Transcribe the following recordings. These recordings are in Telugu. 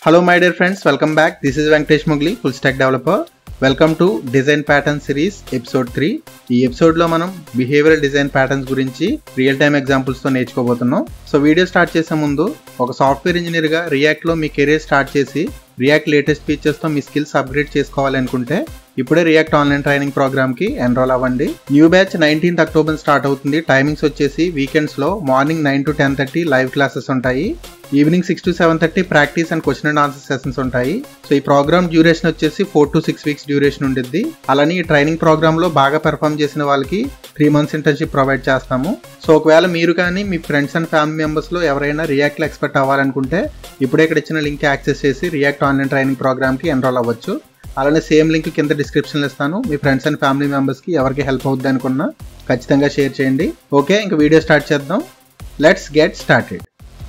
Hello my dear friends, welcome back. This is Venkatesh Mugli, full stack developer. Welcome to design pattern series episode three ఈ ఎపిసోడ్లో మనం బిహేవియరల్ డిజైన్ ప్యాటర్న్స్ గురించి రియల్ టైమ్ ఎగ్జాంపుల్స్తో నేర్చుకోబోతున్నాం సో వీడియో స్టార్ట్ చేసే ముందు ఒక సాఫ్ట్వేర్ ఇంజనీర్గా రియాక్ట్లో మీ కెరీర్ స్టార్ట్ చేసి రియాక్ట్ లేటెస్ట్ ఫీచర్స్తో మీ స్కిల్స్ అప్గ్రేడ్ చేసుకోవాలి అనుకుంటే ఇప్పుడే రియాక్ట్ ఆన్లైన్ ట్రైనింగ్ ప్రోగ్రామ్కి ఎన్రోల్ అవ్వండి new batch nineteenth October start అవుతుంది టైమింగ్స్ వచ్చేసి వీకెండ్స్లో morning nine to ten thirty live classes ఉంటాయి evening six to seven thirty practice and question and answer sessions ఉంటాయి సో ఈ ప్రోగ్రామ్ డ్యూరేషన్ వచ్చేసి four to six weeks duration ఉండిద్ది అలానే ఈ ట్రైనింగ్ ప్రోగ్రామ్ లో బాగా పెర్ఫామ్ చేసిన వాళ్ళకి త్రీ మంత్స్ ఇంటర్న్షిప్ ప్రొవైడ్ చేస్తాము సో ఒకవేళ మీరు కానీ మీ ఫ్రెండ్స్ అండ్ ఫ్యామిలీ మెంబర్స్ లో ఎవరైనా రియాక్ట్ లో ఎక్స్పెక్ట్ అవ్వాలనుకుంటే ఇప్పుడే ఇక్కడ ఇచ్చిన లింక్ యాక్సెస్ చేసి రియాక్ట్ ఆన్లైన్ ట్రైనింగ్ ప్రోగ్రామ్ కి ఎన్రోల్ అవ్వచ్చు అలానే సేమ్ లింక్ కింద డిస్క్రిప్షన్లో ఇస్తాను మీ ఫ్రెండ్స్ అండ్ ఫ్యామిలీ మెంబర్స్కి ఎవరికి హెల్ప్ అవుద్ది అనుకున్నా ఖచ్చితంగా షేర్ చేయండి ఓకే ఇంకా వీడియో స్టార్ట్ చేద్దాం let's get started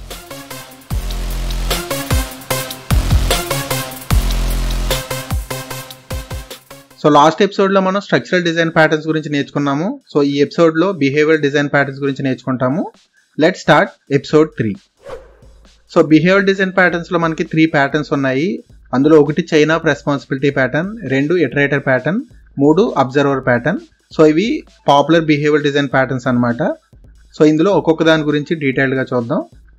so last ఎపిసోడ్లో మనం స్ట్రక్చరల్ డిజైన్ ప్యాటర్న్స్ గురించి నేర్చుకున్నాము సో ఈ ఎపిసోడ్లో బిహేవియర్ డిజైన్ ప్యాటర్న్స్ గురించి నేర్చుకుంటాము let start episode three so behaviour design ప్యాటర్న్స్లో మనకి త్రీ ప్యాటర్న్స్ ఉన్నాయి అందులో ఒకటి చైన్ ఆఫ్ రెస్పాన్సిబిలిటీ ప్యాటర్న్ రెండు ఇటరేటర్ ప్యాటర్న్ మూడు అబ్జర్వర్ ప్యాటర్న్ సో ఇవి పాపులర్ బిహేవియర్ డిజైన్ ప్యాటర్న్స్ అనమాట సో ఇందులో ఒక్కొక్క దాని గురించి డీటెయిల్డ్గా చూద్దాం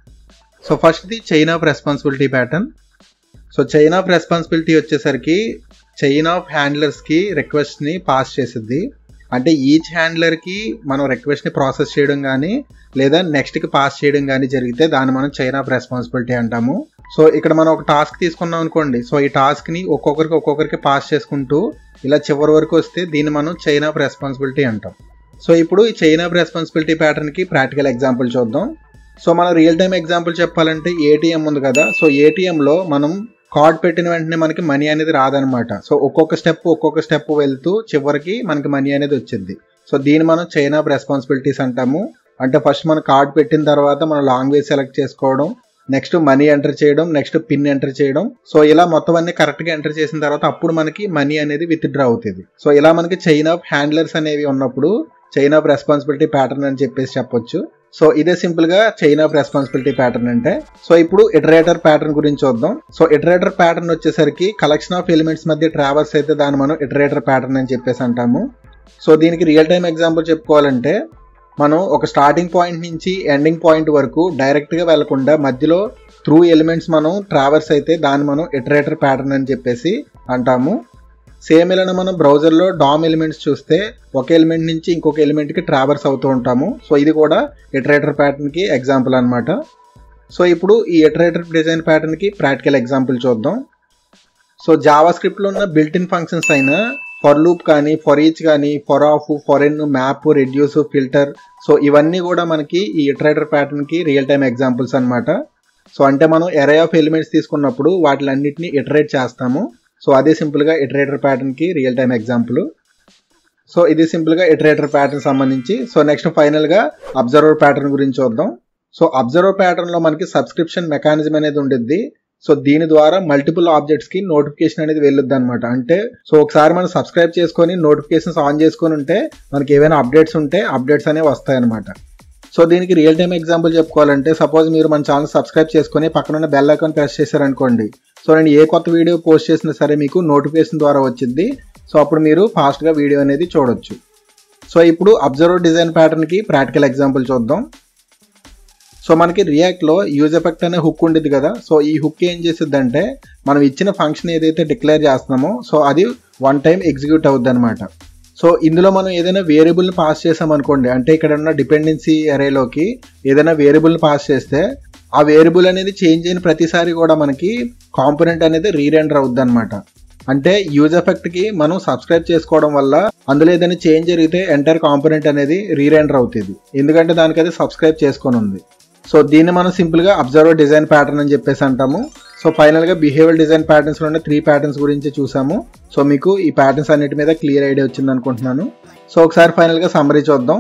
సో ఫస్ట్ది chain of responsibility pattern so chain of responsibility వచ్చేసరికి చైన్ ఆఫ్ హ్యాండ్లర్స్కి రిక్వెస్ట్ని పాస్ చేసిద్ది అంటే ఈచ్ హ్యాండ్లర్కి మనం రిక్వెస్ట్ని ప్రాసెస్ చేయడం కానీ లేదా నెక్స్ట్కి పాస్ చేయడం కానీ జరిగితే దాన్ని మనం చైన్ ఆఫ్ రెస్పాన్సిబిలిటీ అంటాము సో ఇక్కడ మనం ఒక టాస్క్ తీసుకున్నాం అనుకోండి సో ఈ టాస్క్ని ఒక్కొక్కరికి ఒక్కొక్కరికి పాస్ చేసుకుంటూ ఇలా చివరి వరకు వస్తే దీన్ని మనం చైన్ ఆఫ్ రెస్పాన్సిబిలిటీ అంటాం సో ఇప్పుడు ఈ చైన్ ఆఫ్ రెస్పాన్సిబిలిటీ ప్యాటర్న్కి ప్రాక్టికల్ ఎగ్జాంపుల్ చూద్దాం సో మనం రియల్ టైం ఎగ్జాంపుల్ చెప్పాలంటే ఏటీఎం ఉంది కదా సో ఏటీఎంలో మనం కార్డ్ పెట్టిన వెంటనే మనకి మనీ అనేది రాదనమాట సో ఒక్కొక్క స్టెప్ ఒక్కొక్క స్టెప్ వెళ్తూ చివరికి మనకి మనీ అనేది వచ్చింది సో దీన్ని మనం చైన్ ఆఫ్ రెస్పాన్సిబిలిటీస్ అంటాము అంటే ఫస్ట్ మనం కార్డ్ పెట్టిన తర్వాత మనం లాంగ్వేజ్ సెలెక్ట్ చేసుకోవడం నెక్స్ట్ మనీ ఎంటర్ చేయడం నెక్స్ట్ పిన్ ఎంటర్ చేయడం సో ఇలా మొత్తం అన్ని కరెక్ట్గా ఎంటర్ చేసిన తర్వాత అప్పుడు మనకి మనీ అనేది విత్ డ్రా అవుతుంది సో ఇలా మనకి చైన్ ఆఫ్ హ్యాండ్లర్స్ అనేవి ఉన్నప్పుడు చైన్ ఆఫ్ రెస్పాన్సిబిలిటీ ప్యాటర్న్ అని చెప్పేసి చెప్పొచ్చు సో ఇదే సింపుల్ గా చైన్ ఆఫ్ రెస్పాన్సిబిలిటీ ప్యాటర్న్ అంటే సో ఇప్పుడు ఇటరేటర్ ప్యాటర్న్ గురించి చూద్దాం సో ఇటరేటర్ ప్యాటర్న్ వచ్చేసరికి కలెక్షన్ ఆఫ్ ఎలిమెంట్స్ మధ్య ట్రావెల్స్ అయితే దాన్ని మనం ఇటరేటర్ ప్యాటర్న్ అని చెప్పేసి అంటాము సో దీనికి రియల్ టైం ఎగ్జాంపుల్ చెప్పుకోవాలంటే మనం ఒక స్టార్టింగ్ పాయింట్ నుంచి ఎండింగ్ పాయింట్ వరకు డైరెక్ట్గా వెళ్లకుండా మధ్యలో త్రూ ఎలిమెంట్స్ మనం ట్రావెల్స్ అయితే దాన్ని మనం ఇటరేటర్ ప్యాటర్న్ అని చెప్పేసి అంటాము సేమ్ ఇలా మనం బ్రౌజర్లో డామ్ ఎలిమెంట్స్ చూస్తే ఒక ఎలిమెంట్ నుంచి ఇంకొక ఎలిమెంట్కి ట్రావర్స్ అవుతూ ఉంటాము సో ఇది కూడా ఇటరేటర్ ప్యాటర్న్కి ఎగ్జాంపుల్ అనమాట సో ఇప్పుడు ఈ ఇటరేటర్ డిజైన్ ప్యాటర్న్కి ప్రాక్టికల్ ఎగ్జాంపుల్ చూద్దాం సో జావా స్క్రిప్ట్లో ఉన్న బిల్ట్ ఇన్ ఫంక్షన్స్ అయిన ఫర్ లూప్ కానీ ఫర్ ఈచ్ కానీ for of for in map reduce filter so ఇవన్నీ కూడా మనకి ఈ ఇటరేటర్ ప్యాటర్న్కి రియల్ టైమ్ ఎగ్జాంపుల్స్ అనమాట సో అంటే మనం ఎరే ఆఫ్ ఎలిమెంట్స్ తీసుకున్నప్పుడు వాటిలన్నింటినీ ఇటరేట్ చేస్తాము సో అదే సింపుల్గా ఇటరేటర్ ప్యాటర్న్కి రియల్ టైమ్ ఎగ్జాంపుల్ సో ఇది సింపుల్గా ఇటరేటర్ ప్యాటర్న్ సంబంధించి సో నెక్స్ట్ ఫైనల్గా అబ్జర్వర్ ప్యాటర్న్ గురించి చూద్దాం సో అబ్జర్వర్ ప్యాటర్న్లో మనకి సబ్స్క్రిప్షన్ మెకానిజం అనేది ఉండిద్ది సో దీని ద్వారా మల్టిపుల్ ఆబ్జెక్ట్స్కి నోటిఫికేషన్ అనేది వెళ్ళొద్ది అనమాట అంటే సో ఒకసారి మనం సబ్స్క్రైబ్ చేసుకొని నోటిఫికేషన్స్ ఆన్ చేసుకొని ఉంటే మనకి ఏవైనా అప్డేట్స్ ఉంటే అప్డేట్స్ అనేవి వస్తాయన్నమాట సో దీనికి రియల్ టైమ్ ఎగ్జాంపుల్ చెప్పుకోవాలంటే సపోజ్ మీరు మన ఛానల్ సబ్స్క్రైబ్ చేసుకొని పక్కన ఉన్న బెల్ ఐకాన్ ప్రెస్ చేశారనుకోండి సో నేను ఏ కొత్త వీడియో పోస్ట్ చేసినా సరే మీకు నోటిఫికేషన్ ద్వారా వచ్చింది సో అప్పుడు మీరు ఫాస్ట్గా వీడియో అనేది చూడొచ్చు సో ఇప్పుడు అబ్జర్వర్ డిజైన్ ప్యాటర్న్కి ప్రాక్టికల్ ఎగ్జాంపుల్ చూద్దాం సో మనకి రియాక్ట్లో యూజ్ ఎఫెక్ట్ అనే హుక్ ఉండేది కదా సో ఈ హుక్ ఏం చేసిద్దంటే మనం ఇచ్చిన ఫంక్షన్ ఏదైతే డిక్లేర్ చేస్తున్నామో సో అది వన్ టైం ఎగ్జిక్యూట్ అవుద్ది అనమాట సో ఇందులో మనం ఏదైనా వేరియబుల్ని పాస్ చేసామనుకోండి అంటే ఇక్కడ ఉన్న డిపెండెన్సీ అరేలోకి ఏదైనా వేరియబుల్ని పాస్ చేస్తే ఆ వేరియబుల్ అనేది చేంజ్ అయిన ప్రతిసారి కూడా మనకి కాంపోనెంట్ అనేది రీరెండర్ అవుద్ది అనమాట అంటే యూజ్ ఎఫెక్ట్కి మనం సబ్స్క్రైబ్ చేసుకోవడం వల్ల అందులో ఏదైనా చేంజ్ జరిగితే ఎంటైర్ కాంపోనెంట్ అనేది రీరెండర్ అవుతుంది ఎందుకంటే దానికి అది సబ్స్క్రైబ్ చేసుకొని ఉంది సో దీన్ని మనం సింపుల్గా అబ్జర్వర్ డిజైన్ ప్యాటర్న్ అని చెప్పేసి అంటాము సో ఫైనల్గా బిహేవియర్ డిజైన్ ప్యాటర్న్స్లో ఉన్న త్రీ ప్యాటర్న్స్ గురించి చూసాము సో మీకు ఈ ప్యాటర్న్స్ అన్నిటి మీద క్లియర్ ఐడియా వచ్చింది అనుకుంటున్నాను సో ఒకసారి ఫైనల్గా సమ్మరీ చూద్దాం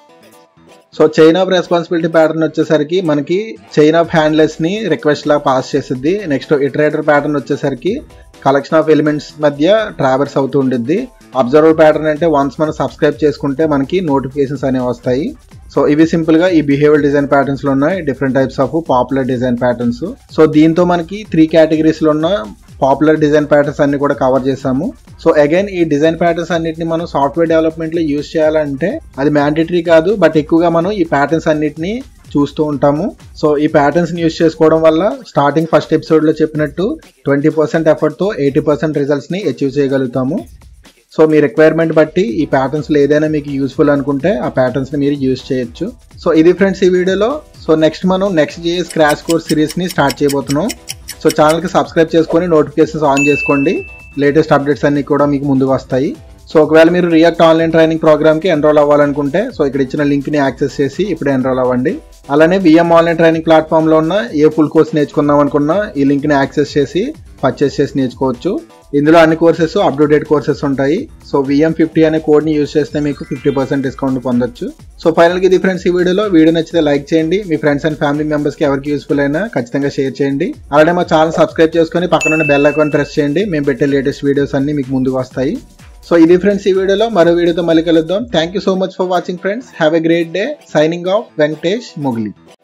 so chain of responsibility pattern వచ్చేసరికి మనకి చైన్ ఆఫ్ హ్యాండ్లెస్ని రిక్వెస్ట్ లా పాస్ చేసిద్ది నెక్స్ట్ ఇటరేటర్ ప్యాటర్న్ వచ్చేసరికి కలెక్షన్ ఆఫ్ ఎలిమెంట్స్ మధ్య ట్రావెల్స్ అవుతూ ఉండిద్ది అబ్జర్వర్ ప్యాటర్న్ అంటే వన్స్ మనం సబ్స్క్రైబ్ చేసుకుంటే మనకి నోటిఫికేషన్స్ అనేవి వస్తాయి సో ఇవి సింపుల్ గా ఈ బిహేవియర్ డిజైన్ ప్యాటర్న్స్ లో ఉన్నాయి different types of popular design patterns so దీంతో మనకి త్రీ కేటగిరీస్ లో ఉన్న పాపులర్ డిజైన్ ప్యాటర్న్స్ అన్ని కూడా కవర్ చేసాము సో అగైన్ ఈ డిజైన్ ప్యాటర్న్స్ అన్నిటిని మనం సాఫ్ట్వేర్ డెవలప్మెంట్ లో యూస్ చేయాలంటే అది మ్యాండేటరీ కాదు బట్ ఎక్కువగా మనం ఈ ప్యాటర్న్స్ అన్నిటిని చూస్తూ ఉంటాము సో ఈ ప్యాటర్న్స్ యూస్ చేసుకోవడం వల్ల స్టార్టింగ్ ఫస్ట్ ఎపిసోడ్ లో చెప్పినట్టు ట్వంటీ పర్సెంట్ ఎఫర్ట్ తో ఎయిటీ పర్సెంట్ రిజల్ట్స్ ని అచీవ్ చేయగలుగుతాము సో మీ రిక్వైర్మెంట్ బట్టి ఈ ప్యాటర్న్స్ లో ఏదైనా మీకు యూస్ఫుల్ అనుకుంటే ఆ ప్యాటర్న్స్ ని మీరు యూస్ చేయొచ్చు సో ఇది ఫ్రెండ్స్ ఈ వీడియోలో సో నెక్స్ట్ మనం Next JS crash course series ని స్టార్ట్ చేయబోతున్నాం సో ఛానల్కి సబ్స్క్రైబ్ చేసుకొని నోటిఫికేషన్స్ ఆన్ చేసుకోండి లేటెస్ట్ అప్డేట్స్ అన్ని కూడా మీకు ముందుకు వస్తాయి సో ఒకవేళ మీరు రియాక్ట్ ఆన్లైన్ ట్రైనింగ్ ప్రోగ్రామ్కి ఎన్రోల్ అవ్వాలనుకుంటే సో ఇక్కడ ఇచ్చిన లింక్ని యాక్సెస్ చేసి ఇప్పుడు ఎన్రోల్ అవ్వండి అలానే విఎం ఆన్లైన్ ట్రైనింగ్ ప్లాట్ఫామ్లో ఉన్న ఏ ఫుల్ కోర్స్ నేర్చుకుందాం అనుకున్నా ఈ లింక్ని యాక్సెస్ చేసి పర్చేస్ చేసి నేర్చుకోవచ్చు ఇందులో అన్ని courses up to date courses ఉంటాయి సో విఎం ఫిఫ్టీ అనే కోడ్ని యూస్ చేస్తే మీకు ఫిఫ్టీ పర్సెంట్ డిస్కౌంట్ పొందొచ్చు సో ఫైనల్గా ఇది ఫ్రెండ్స్ ఈ వీడియోలో వీడియో నచ్చితే లైక్ చేయండి మీ ఫ్రెండ్స్ అండ్ ఫ్యామిలీ మెంబర్స్కి ఎవరికి యూస్ఫుల్ అయినా ఖచ్చితంగా షేర్ చేయండి అలానే మా ఛానల్ సబ్స్క్రైబ్ చేసుకొని పక్కన ఉన్న బెల్ ఐకాన్ ప్రెస్ చేయండి మేము పెట్టే లేటెస్ట్ వీడియోస్ అన్ని మీకు ముందుకు వస్తాయి సో ఇది ఫ్రెండ్స్ ఈ వీడియోలో మరో వీడియోతో మళ్ళీ కలుద్దాం thank you so much for watching friends have a great day signing off Venkatesh Mowgli